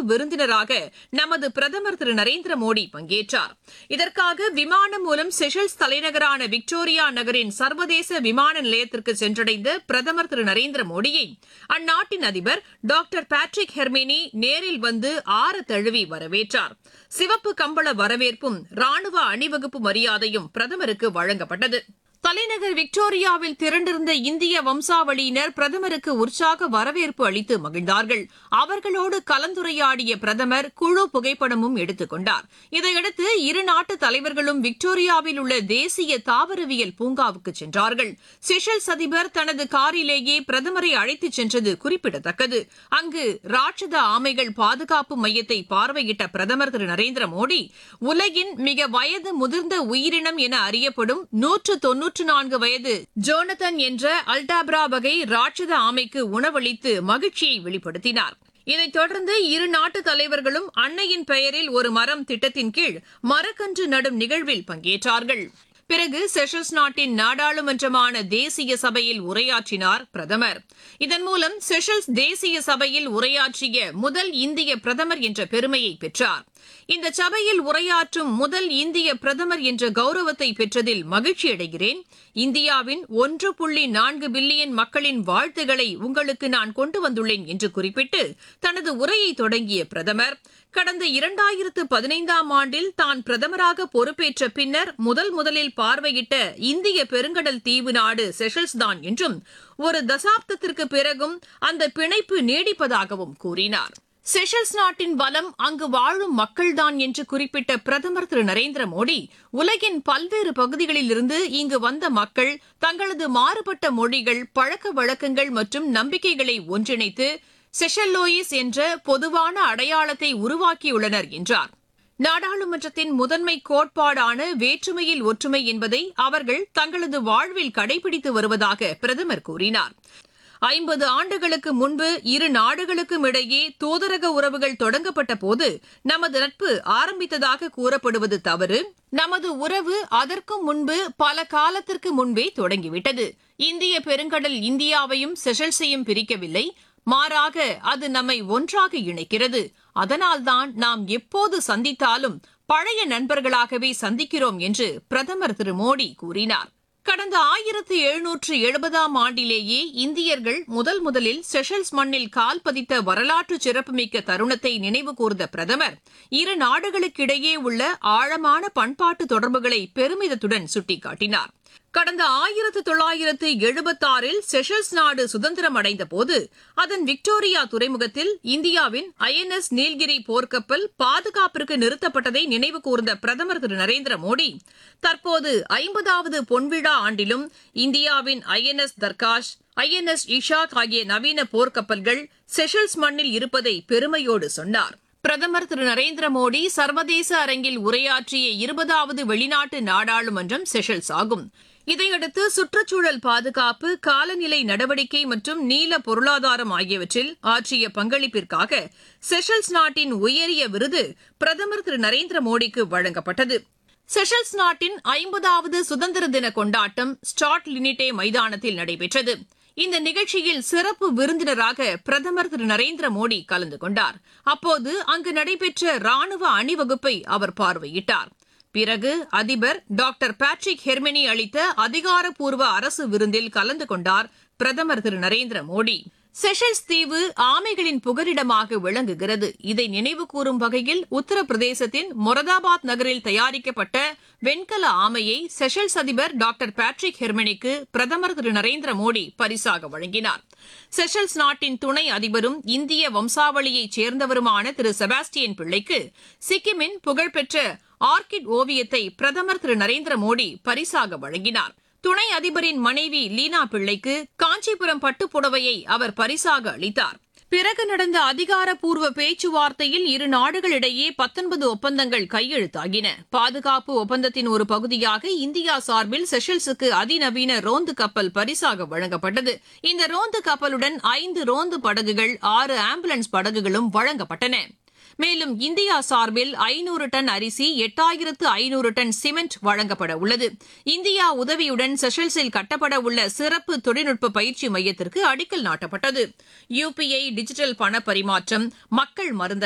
விருந்தினராக நமது பிரதமர் திரு நரேந்திர மோடி பங்கேற்றார் இதற்காக விமானம் மூலம் செஷல்ஸ் தலைநகரான விக்டோரியா நகரின் சர்வதேச விமான நிலையத்திற்கு சென்றடைந்த பிரதமர் திரு நரேந்திர மோடியை அந்நாட்டின் அதிபர் டாக்டர் பேட்ரிக் ஹெர்மினி நேரில் வந்து ஆற தழுவி வரவேற்றார் சிவப்பு கம்பள வரவேற்பும் ராணுவ அணிவகுப்பு மரியாதையும் பிரதமருக்கு வழங்கப்பட்டது தலைநகர் விக்டோரியாவில் திரண்டிருந்த இந்திய வம்சாவளியினர் பிரதமருக்கு உற்சாக வரவேற்பு அளித்து மகிழ்ந்தார்கள் அவர்களோடு கலந்துரையாடிய பிரதமர் குழு புகைப்படமும் எடுத்துக் கொண்டார் இதையடுத்து இரு நாட்டு தலைவர்களும் விக்டோரியாவில் உள்ள தேசிய தாவரவியல் பூங்காவுக்கு சென்றார்கள் செஷல்ஸ் அதிபர் தனது காரிலேயே பிரதமரை அழைத்துச் சென்றது குறிப்பிடத்தக்கது அங்கு ராட்சத ஆமைகள் பாதுகாப்பு மையத்தை பார்வையிட்ட பிரதமர் திரு நரேந்திர மோடி உலகின் மிக வயது முதிர்ந்த உயிரினம் என அறியப்படும் நூற்று தொன்னூற்று நான்கு வயது ஜோனதன் என்ற அல்டாப்ரா வகை ராட்சத ஆமைக்கு உணவளித்து மகிழ்ச்சியை வெளிப்படுத்தினார் இதைத் தொடர்ந்து இரு நாட்டு தலைவர்களும் அன்னையின் பெயரில் ஒரு மரம் திட்டத்தின் கீழ் மரக்கன்று நடும் நிகழ்வில் பங்கேற்றார்கள் பிறகு செஷல்ஸ் நாட்டின் நாடாளுமன்றமான தேசிய சபையில் உரையாற்றினார் பிரதமர் இதன் மூலம் செஷல்ஸ் தேசிய சபையில் உரையாற்றிய முதல் இந்திய பிரதமர் என்ற பெருமையை பெற்றார் இந்த சபையில் உரையாற்றும் முதல் இந்திய பிரதமர் என்ற கௌரவத்தை பெற்றதில் மகிழ்ச்சியடைகிறேன் இந்தியாவின் ஒன்று புள்ளி நான்கு பில்லியன் மக்களின் வாழ்த்துக்களை உங்களுக்கு நான் கொண்டு வந்துள்ளேன் என்று குறிப்பிட்டு தனது உரையை தொடங்கிய பிரதமர் கடந்த இரண்டாயிரத்து பதினைந்தாம் ஆண்டில் தான் பிரதமராக பொறுப்பேற்ற பின்னர் முதல் முதலில் பார்வையிட்ட இந்திய பெருங்கடல் தீவு நாடு செஷல்ஸ் தான் என்றும் ஒரு தசாப்தத்திற்கு பிறகும் அந்த பிணைப்பு நீடிப்பதாகவும் கூறினார் செஷல்ஸ் நாட்டின் பலம் அங்கு வாழும் மக்கள்தான் என்று குறிப்பிட்ட பிரதமர் திரு நரேந்திர மோடி உலகின் பல்வேறு பகுதிகளில் இருந்து இங்கு வந்த மக்கள் தங்களது மாறுபட்ட மொழிகள் பழக்க வழக்கங்கள் மற்றும் நம்பிக்கைகளை ஒன்றிணைத்து செஷல்லோயிஸ் என்ற பொதுவான அடையாளத்தை உருவாக்கியுள்ளனர் என்றார் நாடாளுமன்றத்தின் முதன்மை கோட்பாடான வேற்றுமையில் ஒற்றுமை என்பதை அவர்கள் தங்களது வாழ்வில் கடைபிடித்து வருவதாக பிரதமர் கூறினார் ஐம்பது ஆண்டுகளுக்கு முன்பு இரு நாடுகளுக்கும் இடையே தூதரக உறவுகள் தொடங்கப்பட்ட போது நமது நட்பு ஆரம்பித்ததாக கூறப்படுவது தவறு நமது உறவு அதற்கும் முன்பு பல காலத்திற்கு முன்பே தொடங்கிவிட்டது இந்திய பெருங்கடல் இந்தியாவையும் செஷல்ஸையும் பிரிக்கவில்லை மாறாக அது நம்மை ஒன்றாக இணைக்கிறது அதனால்தான் நாம் எப்போது சந்தித்தாலும் பழைய நண்பர்களாகவே சந்திக்கிறோம் என்று பிரதமர் திரு மோடி கூறினார் கடந்த ஆயிரத்து எழுநூற்று எழுபதாம் ஆண்டிலேயே இந்தியர்கள் முதல் முதலில் செஷல்ஸ் மண்ணில் கால் பதித்த வரலாற்று சிறப்புமிக்க தருணத்தை நினைவு கூர்ந்த பிரதமர் இரு நாடுகளுக்கிடையே உள்ள ஆழமான பண்பாட்டு தொடர்புகளை பெருமிதத்துடன் சுட்டிக்காட்டினார் கடந்த ஆயிரத்து தொள்ளாயிரத்து எழுபத்தாறில் செஷல்ஸ் நாடு சுதந்திரம் அடைந்த போது அதன் விக்டோரியா துறைமுகத்தில் இந்தியாவின் ஐஎன்எஸ் நீல்கிரி போர்க்கப்பல் பாதுகாப்பிற்கு நிறுத்தப்பட்டதை நினைவு கூர்ந்த பிரதமர் திரு நரேந்திர மோடி தற்போது ஐம்பதாவது பொன்விழா ஆண்டிலும் இந்தியாவின் ஐஎன்எஸ் தர்காஷ் ஐஎன்எஸ் இஷாக் ஆகிய நவீன போர்க்கப்பல்கள் செஷல்ஸ் மண்ணில் இருப்பதை பெருமையோடு சொன்னார் பிரதமர் திரு நரேந்திர மோடி சர்வதேச அரங்கில் உரையாற்றிய இருபதாவது வெளிநாட்டு நாடாளுமன்றம் செஷல்ஸ் ஆகும் இதையடுத்து சுற்றுச்சூழல் பாதுகாப்பு காலநிலை நடவடிக்கை மற்றும் நீல பொருளாதாரம் ஆகியவற்றில் ஆற்றிய பங்களிப்பிற்காக செஷல்ஸ் நாட்டின் உயரிய விருது பிரதமர் திரு நரேந்திர மோடிக்கு வழங்கப்பட்டது செஷல்ஸ் நாட்டின் ஐம்பதாவது சுதந்திர தின கொண்டாட்டம் ஸ்டாட் லினிட்டே மைதானத்தில் நடைபெற்றது இந்த நிகழ்ச்சியில் சிறப்பு விருந்தினராக பிரதமர் திரு நரேந்திர மோடி கலந்து கொண்டார் அப்போது அங்கு நடைபெற்ற ராணுவ அணிவகுப்பை அவர் பார்வையிட்டார் பிறகு அதிபர் டாக்டர் பேட்ரிக் ஹெர்மெனி அளித்த அதிகாரப்பூர்வ அரசு விருந்தில் கலந்து கொண்டார் பிரதமர் திரு நரேந்திர மோடி செஷல்ஸ் தீவு ஆமைகளின் புகலிடமாக விளங்குகிறது இதை நினைவு கூறும் வகையில் உத்தரப்பிரதேசத்தின் மொரதாபாத் நகரில் தயாரிக்கப்பட்ட வெண்கல ஆமையை செஷல்ஸ் அதிபர் டாக்டர் பேட்ரிக் ஹெர்மனிக்கு பிரதமர் திரு நரேந்திர மோடி பரிசாக வழங்கினார் செஷல்ஸ் நாட்டின் துணை அதிபரும் இந்திய வம்சாவளியைச் சேர்ந்தவருமான திரு செபாஸ்டியன் பிள்ளைக்கு சிக்கிமின் புகழ்பெற்ற ஆர்கிட் ஓவியத்தை பிரதமர் திரு நரேந்திர மோடி பரிசாக வழங்கினார் துணை அதிபரின் மனைவி லீனா பிள்ளைக்கு காஞ்சிபுரம் பட்டுப்புடவையை அவர் பரிசாக அளித்தார் பிறகு நடந்த அதிகாரப்பூர்வ பேச்சுவார்த்தையில் இரு நாடுகளிடையே பத்தொன்பது ஒப்பந்தங்கள் கையெழுத்தாகின பாதுகாப்பு ஒப்பந்தத்தின் ஒரு பகுதியாக இந்தியா சார்பில் செஷல்ஸுக்கு அதிநவீன ரோந்து கப்பல் பரிசாக வழங்கப்பட்டது இந்த ரோந்து கப்பலுடன் ஐந்து ரோந்து படகுகள் ஆறு ஆம்புலன்ஸ் படகுகளும் வழங்கப்பட்டன மேலும் இந்தியா சார்பில் ஐநூறு டன் அரிசி எட்டாயிரத்து ஐநூறு டன் சிமெண்ட் வழங்கப்பட உள்ளது இந்தியா உதவியுடன் செஷல்ஸில் கட்டப்பட உள்ள சிறப்பு தொழில்நுட்ப பயிற்சி மையத்திற்கு அடிக்கல் நாட்டப்பட்டது யுபிஐ டிஜிட்டல் பண பரிமாற்றம் மக்கள் மருந்தகம்